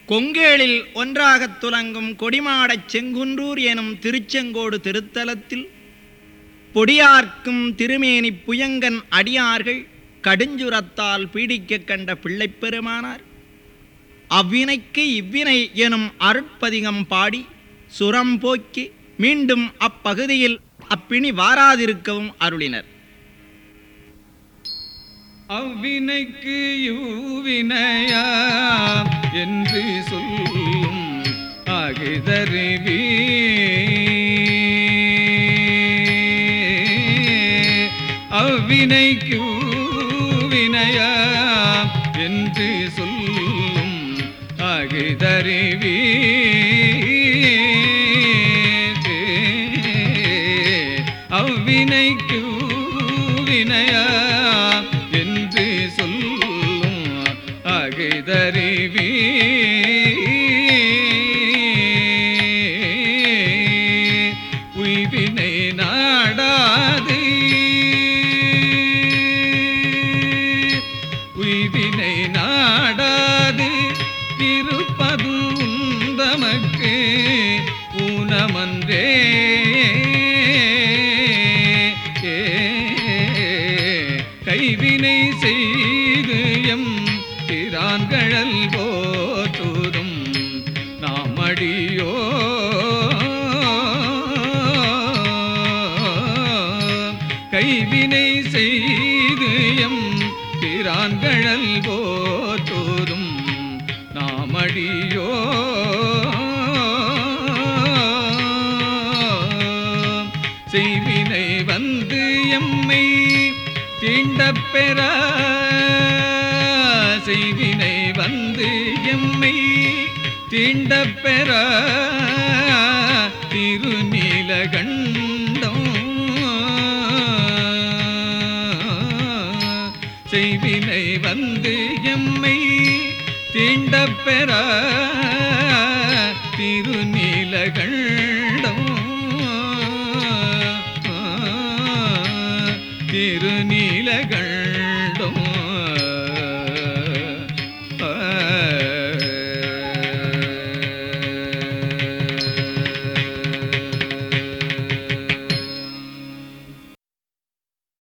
கொங்கேளில் ஒன்றாகத் துலங்கும் கொடிமாடச் செங்குன்றூர் எனும் திருச்செங்கோடு திருத்தலத்தில் பொடியார்க்கும் திருமேனி புயங்கன் அடியார்கள் கடுஞ்சுரத்தால் பீடிக்கக் கண்ட பிள்ளைப் பெருமானார் அவ்வினைக்கு இவ்வினை எனும் அருட்பதிகம் பாடி சுரம் போக்கி மீண்டும் அப்பகுதியில் அப்பிணி வாராதிருக்கவும் அருளினர் அவ்வினைக்கு யூவினையா என்று சொல்லும் அகிதறிவி அவ்வினைக்கு வினையா என்று சொல்லும் அகிதறிவி அவ்வினைக்கு வினையா என்று சொல்லும் அகிதறிவி உய்வினை நாடாது உய்வினை நாடாது இருப்பது உந்தமக்கு ஊனமன்றே கைவினை செய்து எம் பிரான்கழல் போற்றுதும் நாமடியோ கைவினை செய்து எம் பிரான்கழல் போற்றுதும் நாமடியோ செய்வினை வந்து எம்மை தீண்டப் பெற செய்வினை வந்து எம்மை தீண்டப் பெற திருநீலகண்டம் செய்வினை வந்து எம்மை தீண்டப் பெற திருநீலகண்டம் திருநீலகண்டம்